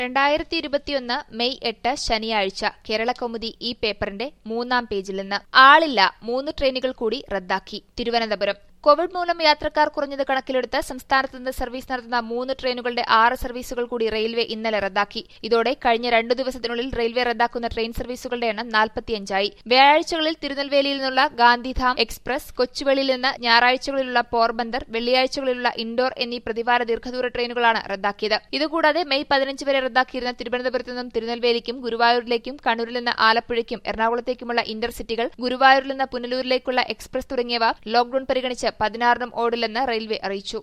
രണ്ടായിരത്തി ഇരുപത്തിയൊന്ന് മെയ് എട്ട് ശനിയാഴ്ച കേരളകൗമുദി ഈ പേപ്പറിന്റെ മൂന്നാം പേജിൽ നിന്ന് ആളില്ല മൂന്ന് ട്രെയിനുകൾ കൂടി റദ്ദാക്കി തിരുവനന്തപുരം കോവിഡ് മൂലം യാത്രക്കാർ കുറഞ്ഞത് കണക്കിലെടുത്ത് സംസ്ഥാനത്ത് നിന്ന് സർവീസ് നടത്തുന്ന മൂന്ന് ട്രെയിനുകളുടെ ആറ് സർവീസുകൾ കൂടി റെയിൽവേ ഇന്നലെ റദ്ദാക്കി ഇതോടെ കഴിഞ്ഞ രണ്ടു ദിവസത്തിനുള്ളിൽ റെയിൽവേ റദ്ദാക്കുന്ന ട്രെയിൻ സർവീസുകളുടെ എണ്ണം നാൽപ്പത്തിയഞ്ചായി വ്യാഴാഴ്ചകളിൽ തിരുനെൽവേലിയിൽ നിന്നുള്ള ഗാന്ധിധാം എക്സ്പ്രസ് കൊച്ചുവേളിയിൽ നിന്ന് ഞായറാഴ്ചകളിലുള്ള പോർബന്ദർ വെള്ളിയാഴ്ചകളിലുള്ള ഇൻഡോർ എന്നീ പ്രതിവാര ദീർഘദൂര ട്രെയിനുകളാണ് റദ്ദാക്കിയത് ഇതുകൂടാതെ മെയ് പതിനഞ്ച് വരെ റദ്ദാക്കിയിരുന്ന തിരുവനന്തപുരത്ത് നിന്നും തിരുനെൽവേലിക്കും ഗുരുവായൂരിലേക്കും കണ്ണൂരിൽ നിന്ന് ആലപ്പുഴയ്ക്കും എറണാകുളത്തേക്കുമുള്ള ഇന്റർസിറ്റികൾ ഗുരുവായൂരിൽ നിന്ന് പുനലൂരിലേക്കുള്ള എക്സ്പ്രസ് തുടങ്ങിയവ ലോക്ഡൌൺ പരിഗണിച്ച് പതിനാറിനും ഓടില്ലെന്ന് റെയിൽവേ അറിയിച്ചു